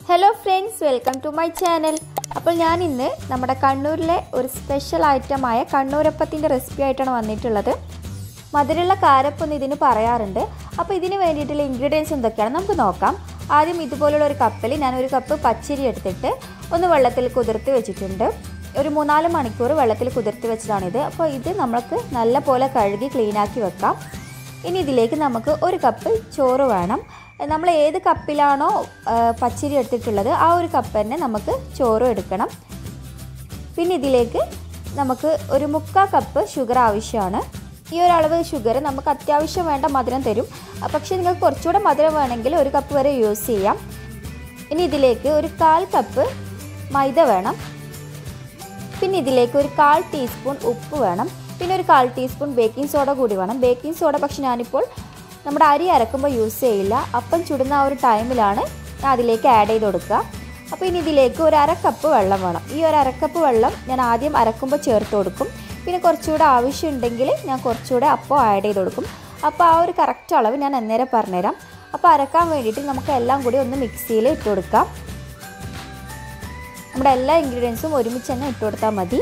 hello friends welcome to my channel അപ്പോൾ ഞാൻ ഇന്ന് നമ്മുടെ കണ്ണൂരിലെ ഒരു സ്പെഷ്യൽ ഐറ്റമായ കണ്ണൂരപ്പത്തിൻ്റെ റെസിപ്പി ആയിട്ടാണ് വന്നിട്ടുള്ളത് മധുരമുള്ള കാരപ്പൊന്ന് ഇതിന് പറയാറുണ്ട് അപ്പോൾ ഇതിന് വേണ്ടിയിട്ടുള്ള ഇൻഗ്രീഡിയൻസ് എന്തൊക്കെയാണ് നമുക്ക് നോക്കാം ആദ്യം ഇതുപോലുള്ള ഒരു കപ്പിൽ ഞാൻ ഒരു കപ്പ് പച്ചരി എടുത്തിട്ട് ഒന്ന് വെള്ളത്തിൽ കുതിർത്ത് വെച്ചിട്ടുണ്ട് ഒരു മൂന്നാല് മണിക്കൂർ വെള്ളത്തിൽ കുതിർത്ത് വെച്ചതാണിത് അപ്പോൾ ഇത് നമ്മൾക്ക് നല്ല പോലെ കഴുകി ക്ലീനാക്കി വെക്കാം ഇനി ഇതിലേക്ക് നമുക്ക് ഒരു കപ്പ് ചോറ് വേണം നമ്മൾ ഏത് കപ്പിലാണോ ആ, പച്ചരി എടുത്തിട്ടുള്ളത് ആ ഒരു കപ്പ് തന്നെ നമുക്ക് ചോറും എടുക്കണം പിന്നെ ഇതിലേക്ക് നമുക്ക് ഒരു മുക്കാൽ കപ്പ് ഷുഗർ ആവശ്യമാണ് ഈ ഒരു അളവ് ഷുഗർ നമുക്ക് അത്യാവശ്യം വേണ്ട മധുരം തരും ആ, പക്ഷേ നിങ്ങൾക്ക് കുറച്ചുകൂടെ മധുരം വേണമെങ്കിൽ ഒരു കപ്പ് വരെ യൂസ് ചെയ്യാം ഇനി ഇതിലേക്ക് ഒരു കാൽ കപ്പ് മൈദ വേണം പിന്നെ ഇതിലേക്ക് ഒരു കാൽ ടീസ്പൂൺ ഉപ്പ് വേണം പിന്നെ ഒരു കാൽ ടീസ്പൂൺ ബേക്കിംഗ് സോഡ കൂടി വേണം ബേക്കിംഗ് സോഡ പക്ഷെ ഞാനിപ്പോൾ നമ്മുടെ അരി അരക്കുമ്പോൾ യൂസ് ചെയ്യില്ല അപ്പം ചുടുന്ന ആ ഒരു ടൈമിലാണ് ഞാൻ അതിലേക്ക് ആഡ് ചെയ്ത് കൊടുക്കുക അപ്പോൾ ഇനി ഇതിലേക്ക് ഒരു അര കപ്പ് വെള്ളം വേണം ഈ ഒരു അര കപ്പ് വെള്ളം ഞാൻ ആദ്യം അരക്കുമ്പോൾ ചേർത്ത് കൊടുക്കും പിന്നെ കുറച്ചുകൂടെ ആവശ്യമുണ്ടെങ്കിൽ ഞാൻ കുറച്ചുകൂടെ അപ്പോൾ ആഡ് ചെയ്ത് കൊടുക്കും അപ്പോൾ ആ ഒരു കറക്റ്റ് അളവ് ഞാൻ അന്നേരം പറഞ്ഞുതരാം അപ്പോൾ അരക്കാൻ വേണ്ടിയിട്ട് നമുക്ക് എല്ലാം കൂടി ഒന്ന് മിക്സിയിൽ ഇട്ട് കൊടുക്കാം നമ്മുടെ എല്ലാ ഇൻഗ്രീഡിയൻസും ഒരുമിച്ച് തന്നെ ഇട്ട് കൊടുത്താൽ മതി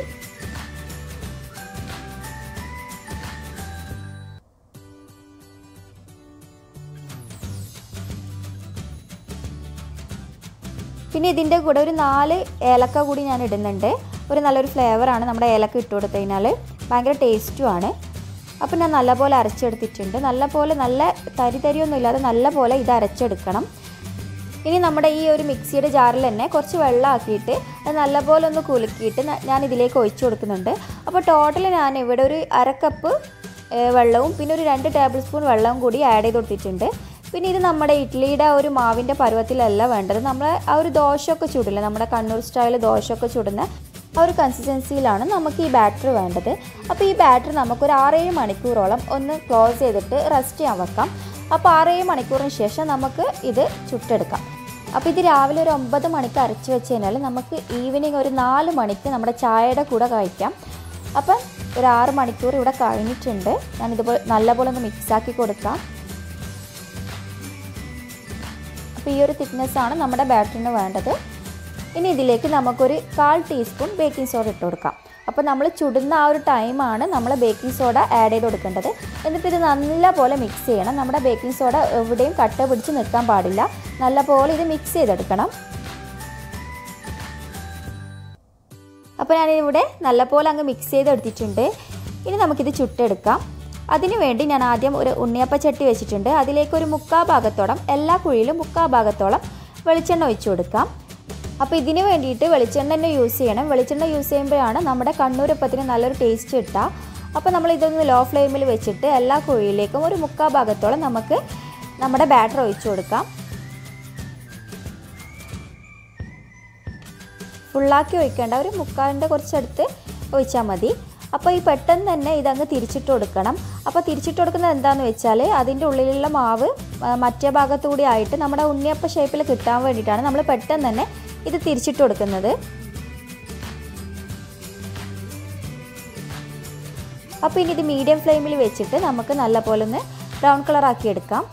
പിന്നെ ഇതിൻ്റെ കൂടെ ഒരു നാല് ഏലക്ക കൂടി ഞാൻ ഇടുന്നുണ്ട് ഒരു നല്ലൊരു ഫ്ലേവറാണ് നമ്മുടെ ഏലക്ക ഇട്ട് കൊടുത്തു കഴിഞ്ഞാൽ ഭയങ്കര ടേസ്റ്റുമാണ് അപ്പോൾ ഞാൻ നല്ലപോലെ അരച്ചെടുത്തിട്ടുണ്ട് നല്ലപോലെ നല്ല തരി തരിയൊന്നും ഇല്ലാതെ നല്ലപോലെ ഇത് അരച്ചെടുക്കണം ഇനി നമ്മുടെ ഈ ഒരു മിക്സിയുടെ ജാറിൽ തന്നെ കുറച്ച് വെള്ളം ആക്കിയിട്ട് അത് നല്ലപോലെ ഒന്ന് കുലുക്കിയിട്ട് ന- ഞാൻ ഇതിലേക്ക് ഒഴിച്ചു കൊടുക്കുന്നുണ്ട് അപ്പോൾ ടോട്ടൽ ഞാൻ ഇവിടെ ഒരു അര കപ്പ് ഏഹ്, വെള്ളവും പിന്നെ ഒരു രണ്ട് ടേബിൾ സ്പൂൺ വെള്ളവും കൂടി ആഡ് ചെയ്ത് കൊടുത്തിട്ടുണ്ട് പിന്നെ ഇത് നമ്മുടെ ഇഡ്ഡലിയുടെ ആ ഒരു മാവിൻ്റെ പരുവത്തിലല്ല വേണ്ടത് നമ്മൾ ആ ഒരു ദോശയൊക്കെ ചുടില്ല നമ്മുടെ കണ്ണൂർ സ്റ്റൈൽ ദോശയൊക്കെ ചുടുന്ന ആ ഒരു കൺസിസ്റ്റൻസിയിലാണ് നമുക്ക് ഈ ബാറ്റർ വേണ്ടത് അപ്പോൾ ഈ ബാറ്റർ നമുക്കൊരു ആറേഴ് മണിക്കൂറോളം ഒന്ന് ക്ലോസ് ചെയ്തിട്ട് റെസ്റ്റ് ചെയ്യാൻ വെക്കാം അപ്പോൾ ആറേഴ് മണിക്കൂറിന് ശേഷം നമുക്ക് ഇത് ചുട്ടെടുക്കാം അപ്പോൾ ഇത് രാവിലെ ഒരു ഒമ്പത് മണിക്ക് അരച്ച് വെച്ച് കഴിഞ്ഞാൽ നമുക്ക് ഈവനിങ് ഒരു നാല് മണിക്ക് നമ്മുടെ ചായയുടെ കൂടെ കഴിക്കാം അപ്പം ഒരു ആറ് മണിക്കൂർ ഇവിടെ കഴിഞ്ഞിട്ടുണ്ട് ഞാനിതുപോലെ നല്ലപോലെ ഒന്ന് മിക്സാക്കി കൊടുക്കാം അപ്പോൾ ഈ ഒരു thickness ആണ് നമ്മുടെ ബാറ്ററിന് വേണ്ടത് ഇനി ഇതിലേക്ക് നമുക്കൊരു കാൽ ടീസ്പൂൺ ബേക്കിംഗ് സോഡ ഇട്ട് കൊടുക്കാം അപ്പോൾ നമ്മൾ ചുടുന്ന ആ ഒരു ടൈമാണ് നമ്മൾ ബേക്കിംഗ് സോഡ ആഡ് ചെയ്ത് കൊടുക്കേണ്ടത് എന്നിട്ട് ഇത് നല്ലപോലെ മിക്സ് ചെയ്യണം നമ്മുടെ ബേക്കിംഗ് സോഡ എവിടെയും കട്ട പിടിച്ച് നിൽക്കാൻ പാടില്ല നല്ലപോലെ ഇത് മിക്സ് ചെയ്തെടുക്കണം അപ്പോൾ ഞാനിവിടെ നല്ലപോലെ അങ്ങ് മിക്സ് ചെയ്തെടുത്തിട്ടുണ്ട് ഇനി നമുക്കിത് ചുട്ടെടുക്കാം അതിനു വേണ്ടി ഞാൻ ആദ്യം ഒരു ഉണ്ണിയപ്പ ചട്ടി വെച്ചിട്ടുണ്ട് അതിലേക്ക് ഒരു മുക്കാ ഭാഗത്തോളം എല്ലാ കുഴിയിലും മുക്കാ ഭാഗത്തോളം വെളിച്ചെണ്ണ ഒഴിച്ചു കൊടുക്കാം അപ്പോൾ ഇതിന് വേണ്ടിയിട്ട് വെളിച്ചെണ്ണ തന്നെ യൂസ് ചെയ്യണം വെളിച്ചെണ്ണ യൂസ് ചെയ്യുമ്പോഴാണ് നമ്മുടെ കണ്ണൂരപ്പത്തിന് നല്ലൊരു ടേസ്റ്റ് കിട്ടുക അപ്പോൾ നമ്മൾ ഇതൊന്ന് ലോ ഫ്ലെയിമിൽ വെച്ചിട്ട് എല്ലാ കുഴിയിലേക്കും ഒരു മുക്കാ ഭാഗത്തോളം നമുക്ക് നമ്മുടെ ബാറ്റർ ഒഴിച്ചു കൊടുക്കാം ഫുള്ളാക്കി ഒഴിക്കേണ്ട ഒരു മുക്കാലിൻ്റെ കുറച്ചടുത്ത് ഒഴിച്ചാൽ മതി അപ്പോൾ ഈ പെട്ടെന്ന് തന്നെ ഇതങ്ങ് തിരിച്ചിട്ട് കൊടുക്കണം അപ്പോൾ തിരിച്ചിട്ട് കൊടുക്കുന്നത് എന്താണെന്ന് വെച്ചാൽ അതിൻ്റെ ഉള്ളിലുള്ള മാവ് ആ, മറ്റേ ഭാഗത്തുകൂടി ആയിട്ട് നമ്മുടെ ഉണ്ണിയപ്പ ഷേപ്പിൽ കിട്ടാൻ വേണ്ടിയിട്ടാണ് നമ്മൾ പെട്ടെന്ന് തന്നെ ഇത് തിരിച്ചിട്ട് കൊടുക്കുന്നത് അപ്പോൾ ഇനി ഇത് മീഡിയം ഫ്ലെയിമിൽ വെച്ചിട്ട് നമുക്ക് നല്ലപോലെ ഒന്ന് ബ്രൗൺ കളർ ആക്കി എടുക്കാം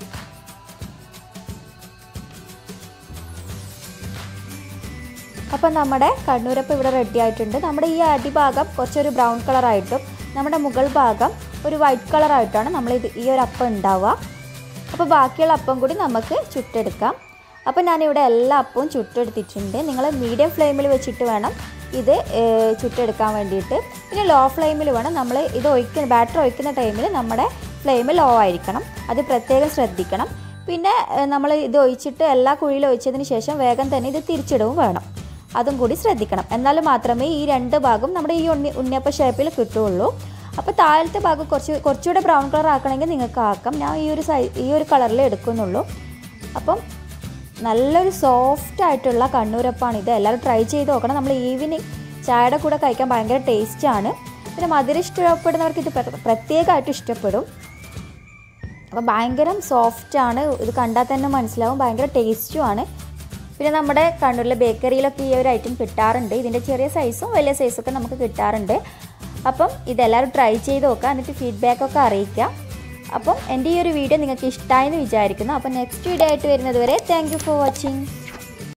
അപ്പം നമ്മുടെ കണ്ണൂരപ്പം ഇവിടെ റെഡി ആയിട്ടുണ്ട് നമ്മുടെ ഈ അടിഭാഗം കുറച്ചൊരു ബ്രൗൺ കളറായിട്ടും നമ്മുടെ മുകൾ ഭാഗം ഒരു വൈറ്റ് കളറായിട്ടാണ് നമ്മൾ ഇത് ഈ ഒരു അപ്പം ഉണ്ടാവുക അപ്പോൾ ബാക്കിയുള്ള അപ്പം കൂടി നമുക്ക് ചുട്ടെടുക്കാം അപ്പോൾ ഞാനിവിടെ എല്ലാ അപ്പവും ചുട്ടെടുത്തിട്ടുണ്ട് നിങ്ങൾ മീഡിയം ഫ്ലെയിമിൽ വെച്ചിട്ട് വേണം ഇത് ഏഹ്, ചുട്ടെടുക്കാൻ വേണ്ടിയിട്ട് പിന്നെ ലോ ഫ്ലെയിമിൽ വേണം നമ്മൾ ഇത് ഒഴിക്കുന്ന ബാറ്റർ ഒഴിക്കുന്ന ടൈമിൽ നമ്മുടെ ഫ്ലെയിം ലോ ആയിരിക്കണം അത് പ്രത്യേകം ശ്രദ്ധിക്കണം പിന്നെ ഏഹ്, നമ്മൾ ഇത് ഒഴിച്ചിട്ട് എല്ലാ കുഴിയിലും ഒഴിച്ചതിന് ശേഷം വേഗം തന്നെ ഇത് തിരിച്ചിടവും വേണം അതും കൂടി ശ്രദ്ധിക്കണം എന്നാൽ മാത്രമേ ഈ രണ്ട് ഭാഗം നമ്മുടെ ഈ ഉണ്ണി ഉണ്ണിയപ്പ ഷേപ്പിൽ കിട്ടുകയുള്ളൂ അപ്പോൾ താഴത്തെ ഭാഗം കുറച്ച് കുറച്ചുകൂടെ ബ്രൗൺ കളർ ആക്കണമെങ്കിൽ നിങ്ങൾക്ക് ആക്കാം ഞാൻ ഈ ഒരു സൈ ഈ ഒരു കളറിൽ എടുക്കുന്നുള്ളൂ അപ്പം നല്ലൊരു സോഫ്റ്റ് ആയിട്ടുള്ള കണ്ണൂരപ്പാണ് ഇത് എല്ലാവരും ട്രൈ ചെയ്ത് നോക്കണം നമ്മൾ ഈവനിങ് ചായയുടെ കൂടെ കഴിക്കാൻ ഭയങ്കര ടേസ്റ്റാണ് പിന്നെ മധുരം ഇഷ്ടപ്പെടുന്നവർക്ക് ഇത് പ്ര- പ്രത്യേകമായിട്ട് ഇഷ്ടപ്പെടും അപ്പോൾ ഭയങ്കര സോഫ്റ്റാണ് ഇത് കണ്ടാൽ തന്നെ മനസ്സിലാവും ഭയങ്കര ടേസ്റ്റുമാണ് പിന്നെ നമ്മുടെ കണ്ണൂരിലെ ബേക്കറിയിലൊക്കെ ഈ ഒരു ഐറ്റം കിട്ടാറുണ്ട് ഇതിൻ്റെ ചെറിയ സൈസും വലിയ സൈസൊക്കെ നമുക്ക് കിട്ടാറുണ്ട് അപ്പം ഇതെല്ലാവരും ട്രൈ ചെയ്ത് നോക്കുക എന്നിട്ട് ഫീഡ്ബാക്കൊക്കെ അറിയിക്കാം അപ്പം എൻ്റെ ഈ ഒരു വീഡിയോ നിങ്ങൾക്ക് ഇഷ്ടമായെന്ന് വിചാരിക്കുന്നു അപ്പം നെക്സ്റ്റ് വീഡിയോ ആയിട്ട് വരുന്നത് വരെ താങ്ക് യു ഫോർ വാച്ചിങ്